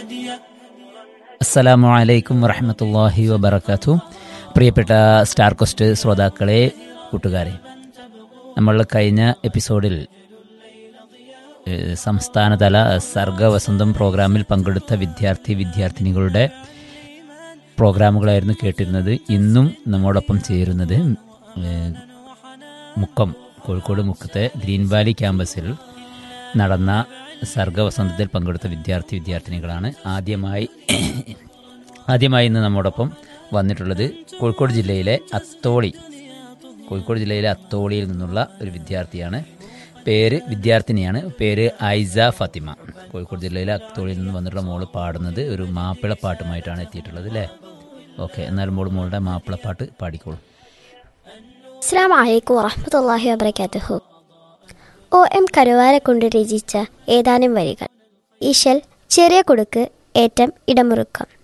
അസ്സലാമു അലൈക്കും വറഹമത്തല്ലാഹി വബർക്കാത്തു പ്രിയപ്പെട്ട സ്റ്റാർ കോസ്റ്റ് ശ്രോതാക്കളെ കൂട്ടുകാരെ നമ്മൾ കഴിഞ്ഞ എപ്പിസോഡിൽ ഏഹ്, സംസ്ഥാനതല സർഗവസന്തം പ്രോഗ്രാമിൽ പങ്കെടുത്ത വിദ്യാർത്ഥി വിദ്യാർത്ഥിനികളുടെ പ്രോഗ്രാമുകളായിരുന്നു കേട്ടിരുന്നത് ഇന്നും നമ്മോടൊപ്പം ചേരുന്നത് ഏഹ്, മുക്കം കോഴിക്കോട് മുക്കത്തെ ഗ്രീൻ വാലി ക്യാമ്പസിൽ നടന്ന സർഗവസന്തത്തിൽ പങ്കെടുത്ത വിദ്യാർത്ഥി വിദ്യാർത്ഥിനികളാണ് ആദ്യമായി ആദ്യമായി ഇന്ന് നമ്മോടൊപ്പം വന്നിട്ടുള്ളത് കോഴിക്കോട് ജില്ലയിലെ അത്തോളി കോഴിക്കോട് ജില്ലയിലെ അത്തോളിയിൽ നിന്നുള്ള ഒരു വിദ്യാർത്ഥിയാണ് പേര് വിദ്യാർത്ഥിനിയാണ് പേര് ഐസ ഫത്തിമ കോഴിക്കോട് ജില്ലയിലെ അത്തോളിയിൽ നിന്ന് വന്നിട്ടുള്ള മോള് പാടുന്നത് ഒരു മാപ്പിളപ്പാട്ടുമായിട്ടാണ് എത്തിയിട്ടുള്ളത് അല്ലേ ഓക്കെ എന്നാൽ മോള് മോളുടെ മാപ്പിളപ്പാട്ട് പാടിക്കോളൂ അസ്സാം വലൈക്കും വറഹമത്തല്ലാഹി വബർക്കാത്തുഹു ഒ എം കരുവാരെ കൊണ്ട് രചിച്ച ഏതാനും വരികൾ ഈശൽ ചെറിയ കുടുക്ക് ഏറ്റം ഇടമുറുക്കം